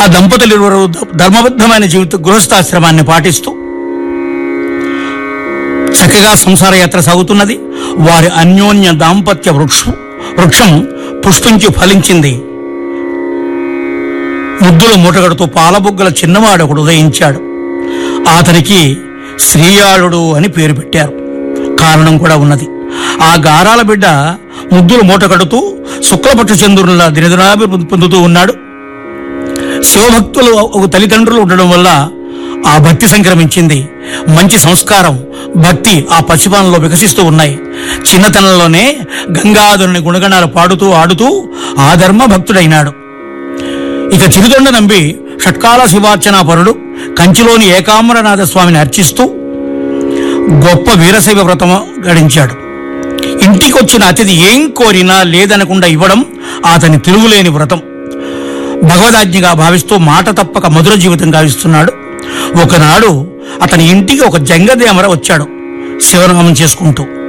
ఆ దంపతులు ఇరువురు ధర్మబద్ధమైన జీవిత గృహస్థాశ్రమాన్ని పాటిస్తూ చక్కగా సంసార యాత్ర సాగుతున్నది వారి అన్యోన్య దాంపత్య వృక్షం వృక్షం పుష్పించి ఫలించింది ముద్దుల మూటగడుతూ పాలబుగ్గల చిన్నవాడు ఒకడు ఉదయించాడు అతనికి శ్రీయాళుడు అని పేరు పెట్టారు కారణం కూడా ఉన్నది ఆ గారాల బిడ్డ ముద్దులు మూట కడుతూ శుక్లపట్టు చంద్రుల దినదినాభివృద్ధి పొందుతూ ఉన్నాడు శివభక్తులు ఒక తల్లిదండ్రులు ఉండడం వల్ల ఆ భక్తి సంక్రమించింది మంచి సంస్కారం భక్తి ఆ పసిపానంలో వికసిస్తూ ఉన్నాయి చిన్నతనంలోనే గంగాధరుని గుణగణాలు పాడుతూ ఆడుతూ ఆ ధర్మ భక్తుడైనాడు ఇక చిరుదొండ నంబి షట్కాల శివార్చనాపరుడు కంచిలోని ఏకాంబరనాథ స్వామిని అర్చిస్తూ గొప్ప వీరశైవ వ్రతం గడించాడు ఇంటికొచ్చిన అతిథి ఏం కోరినా లేదనకుండా ఇవ్వడం అతని తిరుగులేని వ్రతం భగవదాజ్ఞగా భావిస్తూ మాట తప్పక మధుర జీవితం గావిస్తున్నాడు ఒకనాడు అతని ఇంటికి ఒక జంగదేమర వచ్చాడు శివనామం చేసుకుంటూ